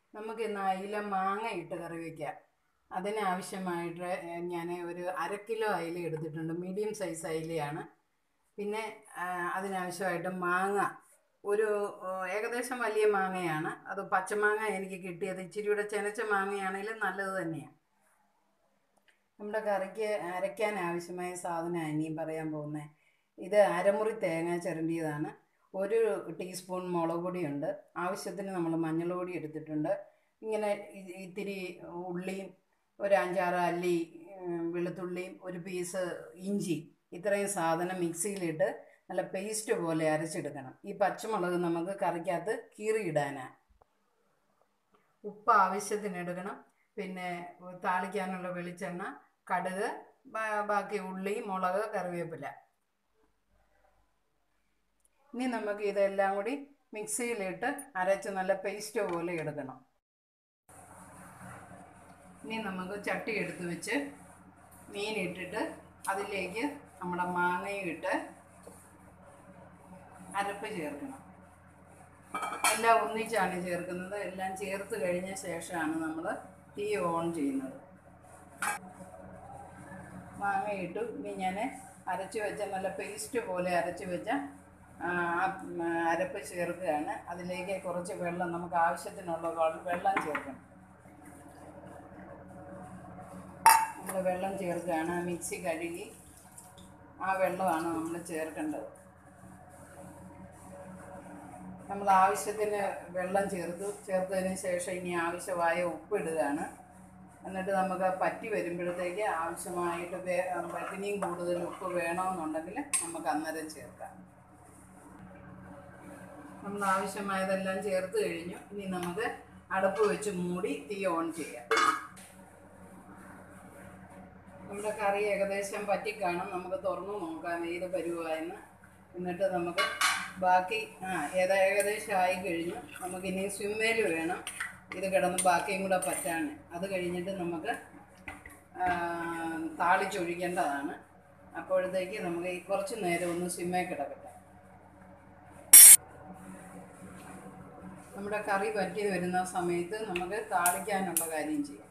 നമുക്ക് ഇന്ന് അയില മാങ്ങ ഇട്ട് കറി വയ്ക്കാം അതിനാവശ്യമായിട്ട് ഞാൻ ഒരു അര കിലോ അയില എടുത്തിട്ടുണ്ട് മീഡിയം സൈസ് അയിലയാണ് പിന്നെ ആ, അതിനാവശ്യമായിട്ട് മാങ്ങ ഒരു ആ, ഏകദേശം വലിയ മാങ്ങയാണ് അത് പച്ചമാങ്ങ എനിക്ക് കിട്ടിയത് ഇച്ചിരി കൂടെ ചെനച്ച മാങ്ങയാണെങ്കിലും നല്ലത് തന്നെയാണ് നമ്മുടെ കറിക്ക് അരയ്ക്കാൻ ആവശ്യമായ സാധനമാണ് ഇനിയും പറയാൻ പോകുന്നത് ഇത് അരമുറി തേങ്ങ ചിരണ്ടിയതാണ് ഒരു ടീസ്പൂൺ മുളക് പൊടിയുണ്ട് ആവശ്യത്തിന് നമ്മൾ മഞ്ഞൾ പൊടി എടുത്തിട്ടുണ്ട് ഇങ്ങനെ ഇ- ഇത്തിരി ഉള്ളിയും ഒരു അഞ്ചാറ് അല്ലി ഉം, വെളുത്തുള്ളിയും ഒരു പീസ് ഇഞ്ചി ഇത്രയും സാധനം മിക്സിയിലിട്ട് നല്ല പേസ്റ്റ് പോലെ അരച്ചെടുക്കണം ഈ പച്ചമുളക് നമുക്ക് കറിക്കകത്ത് കീറിയിടാനാണ് ഉപ്പ് ആവശ്യത്തിന് എടുക്കണം പിന്നെ താളിക്കാനുള്ള വെളിച്ചെണ്ണ കടുക് ബാ- ബാക്കി ഉള്ളി മുളക് കറിവേപ്പില ഇനി നമുക്ക് ഇതെല്ലാം കൂടി മിക്സിയിലിട്ട് അരച്ച് നല്ല പേസ്റ്റ് പോലെ എടുക്കണം ഇനി നമുക്ക് ചട്ടി എടുത്ത് വെച്ച് മീൻ ഇട്ടിട്ട് അതിലേക്ക് നമ്മുടെ മാങ്ങയും ഇട്ട് അരപ്പ് ചേർക്കണം എല്ലാം ഒന്നിച്ചാണ് ചേർക്കുന്നത് എല്ലാം ചേർത്ത് കഴിഞ്ഞ ശേഷമാണ് നമ്മൾ തീ ഓൺ ചെയ്യുന്നത് മാങ്ങ ഇട്ടു ഇനി ഞാൻ അരച്ച് വെച്ച നല്ല പേസ്റ്റ് പോലെ അരച്ച് വെച്ച ആ, ഉം, അരപ്പ് ചേർക്കുകയാണ് അതിലേക്ക് കുറച്ച് വെള്ളം നമുക്ക് ആവശ്യത്തിനുള്ള വെ- വെള്ളം ചേർക്കണം നമ്മൾ വെള്ളം ചേർക്കുകയാണ് മിക്സി കഴുകി ആ വെള്ളമാണ് നമ്മൾ ചേർക്കേണ്ടത് നമ്മൾ ആവശ്യത്തിന് വെള്ളം ചേർത്തു ചേർത്തതിന് ശേഷം ഇനി ആവശ്യമായ ഉപ്പ് ഇടുകയാണ് എന്നിട്ട് നമുക്ക് പറ്റി വരുമ്പോഴത്തേക്ക് ആവശ്യമായിട്ട് വേ ഇനിയും കൂടുതൽ ഉപ്പ് വേണമെന്നുണ്ടെങ്കിൽ നമുക്ക് അന്നേരം ചേർക്കാം നമ്മൾ ആവശ്യമായതെല്ലാം ചേർത്ത് കഴിഞ്ഞു ഇനി നമുക്ക് അടുപ്പ് വെച്ച് മൂടി തീ ഓൺ ചെയ്യാം നമ്മുടെ കറി ഏകദേശം പറ്റിക്കാണും നമുക്ക് തുറന്നു നോക്കാം ഏത് പരുവായെന്ന് എന്നിട്ട് നമുക്ക് ബാക്കി ആ ഏതാ ഏകദേശം ആയി കഴിഞ്ഞു നമുക്കിനി സ്വിമ്മേൽ വേണം ഇത് കിടന്ന് ബാക്കിയും കൂടെ പറ്റാൻ അത് കഴിഞ്ഞിട്ട് നമുക്ക് ആ, താളിച്ചൊഴിക്കേണ്ടതാണ് അപ്പോഴത്തേക്ക് നമുക്ക് ഈ കുറച്ച് നേരം ഒന്ന് സ്വിമ്മേ കിടക്കട്ടെ നമ്മുടെ കറി പറ്റി വരുന്ന സമയത്ത് നമുക്ക് താളിക്കാനുള്ള കാര്യം ചെയ്യാം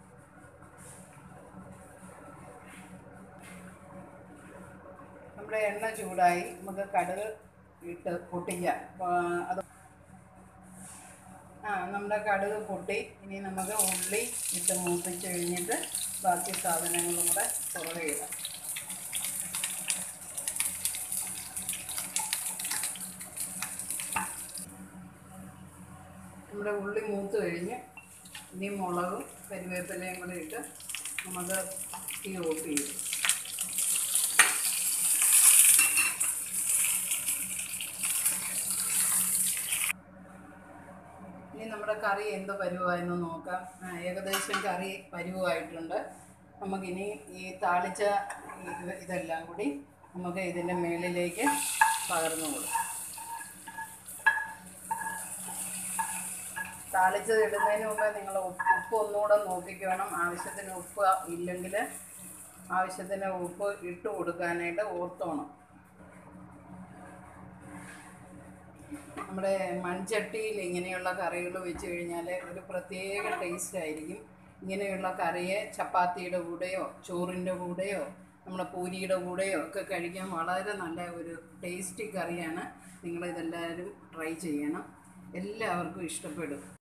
നമ്മുടെ എണ്ണ ചൂടായി നമുക്ക് കടുക് ഇട്ട് പൊട്ടിക്കാം ആ, അത് ആ നമ്മുടെ കടുക് പൊട്ടി ഇനി നമുക്ക് ഉള്ളി ഇട്ട് മൂപ്പിച്ച് കഴിഞ്ഞിട്ട് ബാക്കി സാധനങ്ങളും കൂടെ പുറകെ ഇടാം നമ്മുടെ ഉള്ളി മൂത്ത് കഴിഞ്ഞ് ഇനി മുളകും കരിവേപ്പിലയും കൂടെ ഇട്ട് നമുക്ക് തീ ഓഫ് ചെയ്യും ഇനി നമ്മുടെ കറി എന്ത് പരുവായെന്ന് നോക്കാം ആ, ഏകദേശം കറി പരുവായിട്ടുണ്ട് നമുക്കിനി ഈ താളിച്ച ഇത് ഇതെല്ലാം കൂടി നമുക്ക് ഇതിൻ്റെ മേളിലേക്ക് പകർന്നു കൊടുക്കാം താളിച്ചത് ഇടുന്നതിന് മുമ്പേ നിങ്ങൾ ഉപ്പ് ഉപ്പ് ഒന്നുകൂടെ നോക്കിക്കണം ആവശ്യത്തിന് ഉപ്പ് ഇല്ലെങ്കിൽ ആവശ്യത്തിന് ഉപ്പ് ഇട്ട് കൊടുക്കാനായിട്ട് ഓർത്തോണം നമ്മുടെ മൺചട്ടിയിൽ ഇങ്ങനെയുള്ള കറികൾ വെച്ച് കഴിഞ്ഞാൽ ഒരു പ്രത്യേക ടേസ്റ്റ് ആയിരിക്കും ഇങ്ങനെയുള്ള കറിയെ ചപ്പാത്തിയുടെ കൂടെയോ ചോറിൻ്റെ കൂടെയോ നമ്മുടെ പൂരിയുടെ കൂടെയോ ഒക്കെ കഴിക്കാൻ വളരെ നല്ല ഒരു ടേസ്റ്റി കറിയാണ് നിങ്ങളിതെല്ലാവരും ട്രൈ ചെയ്യണം എല്ലാവർക്കും ഇഷ്ടപ്പെടും